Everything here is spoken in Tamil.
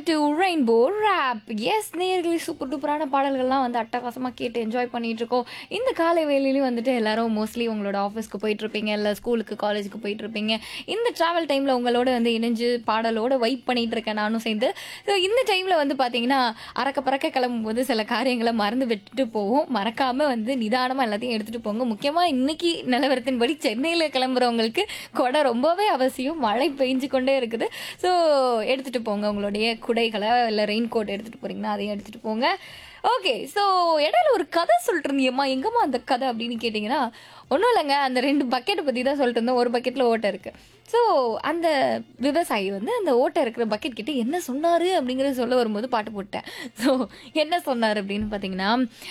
டு ரெயின்போ ரேப் எஸ் நேர்களே சூப்பர் டூப்பரான பாடல்கள்லாம் வந்து அட்டகாசமாக கேட்டு என்ஜாய் பண்ணிட்டு இருக்கோம் இந்த காலை வேலையிலையும் வந்துட்டு எல்லாரும் மோஸ்ட்லி உங்களோட ஆஃபீஸ்க்கு போயிட்டு இருப்பீங்க இல்லை ஸ்கூலுக்கு காலேஜுக்கு போயிட்டு இருப்பீங்க இந்த ட்ராவல் டைமில் உங்களோட வந்து இணைஞ்சு பாடலோட வைப் பண்ணிட்டு இருக்கேன் நானும் சேர்ந்து ஸோ இந்த டைமில் வந்து பார்த்தீங்கன்னா அறக்க பறக்க கிளம்பும்போது சில காரியங்களை மறந்து விட்டுட்டு போவோம் மறக்காமல் வந்து நிதானமாக எல்லாத்தையும் எடுத்துகிட்டு போங்க முக்கியமாக இன்னைக்கு நிலவரத்தின்படி சென்னையில் கிளம்புறவங்களுக்கு கொடை ரொம்பவே அவசியம் மழை பெஞ்சு கொண்டே இருக்குது ஸோ எடுத்துகிட்டு போங்க உங்களுடைய குடைகளை இல்லை ரெயின் கோட் எடுத்துகிட்டு போகிறீங்கன்னா அதையும் எடுத்துகிட்டு போங்க ஓகே ஸோ இடையில ஒரு கதை சொல்லிட்டு இருந்தியம்மா எங்கம்மா அந்த கதை அப்படின்னு கேட்டிங்கன்னா ஒன்றும் இல்லைங்க அந்த ரெண்டு பக்கெட்டை பற்றி தான் சொல்லிட்டு இருந்தோம் ஒரு பக்கெட்டில் ஓட்டை இருக்குது ஸோ அந்த விவசாயி வந்து அந்த ஓட்டை இருக்கிற பக்கெட் கிட்ட என்ன சொன்னார் அப்படிங்கிறத சொல்ல வரும்போது பாட்டு போட்டேன் ஸோ என்ன சொன்னார் அப்படின்னு பார்த்தீங்கன்னா